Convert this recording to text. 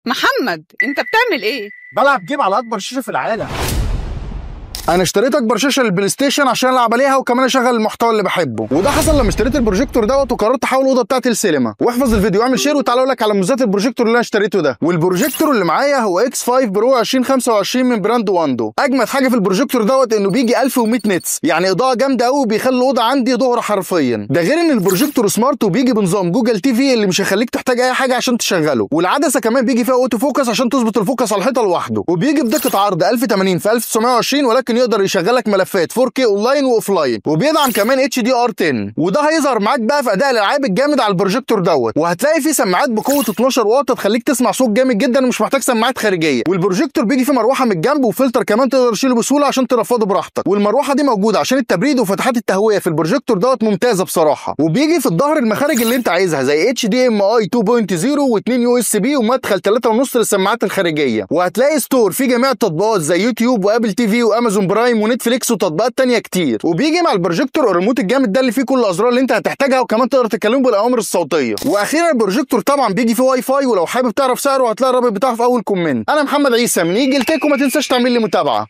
محمد انت بتعمل ايه بلعب جيم على اكبر شاشه في العالم انا اشتريت اكبر شاشه للبلاي ستيشن عشان العب عليها وكمان اشغل المحتوى اللي بحبه وده حصل لما اشتريت البروجيكتور دوت وقررت احول الاوضه بتاعتي لسينما واحفظ الفيديو واعمل شير وتعالى اقول لك على مميزات البروجيكتور اللي انا اشتريته ده والبروجيكتور اللي معايا هو اكس 5 برو 2025 من براند واندو اجمد حاجه في البروجيكتور دوت انه بيجي 1100 نتس يعني اضاءه جامده قوي وبيخلي الاوضه عندي ظهر حرفيا ده غير ان البروجيكتور سمارت وبيجي بنظام جوجل تي في اللي مش هيخليك تحتاج اي حاجه عشان تشغله والعدسه كمان بيجي فيها اوتو فوكس عشان تظبط الفوكس على الحيطه لوحده وبيجي بدقه عرض 1080 في 1920 ولكن يقدر يشغلك ملفات 4K اونلاين واوفلاين وبيدعم كمان اتش دي ار 10 وده هيظهر معاك بقى في اداء الالعاب الجامد على البروجيكتور دوت وهتلاقي فيه سماعات بقوه 12 واط تخليك تسمع صوت جامد جدا ومش محتاج سماعات خارجيه والبروجيكتور بيجي فيه مروحه من الجنب وفلتر كمان تقدر تشيله بسهوله عشان ترفضه براحتك والمروحه دي موجوده عشان التبريد وفتحات التهويه في البروجيكتور دوت ممتازه بصراحه وبيجي في الظهر المخارج اللي انت عايزها زي اتش دي ام اي 2.0 و2 يو اس بي ومدخل 3.5 للسماعات الخارجيه وهتلاقي ستور فيه جميع التطبيقات زي يوتيوب وابل تي في وامازون برايم ونتفليكس وتطبيقات تانية كتير وبيجي مع البروجيكتور الريموت الجامد ده اللي فيه كل الازرار اللي انت هتحتاجها وكمان تقدر تتكلم بالاوامر الصوتيه واخيرا البروجيكتور طبعا بيجي فيه واي فاي ولو حابب تعرف سعره هتلاقي الرابط بتاعه في اول كومنت انا محمد عيسى من ايجل تيك وما تنساش تعمل لي متابعه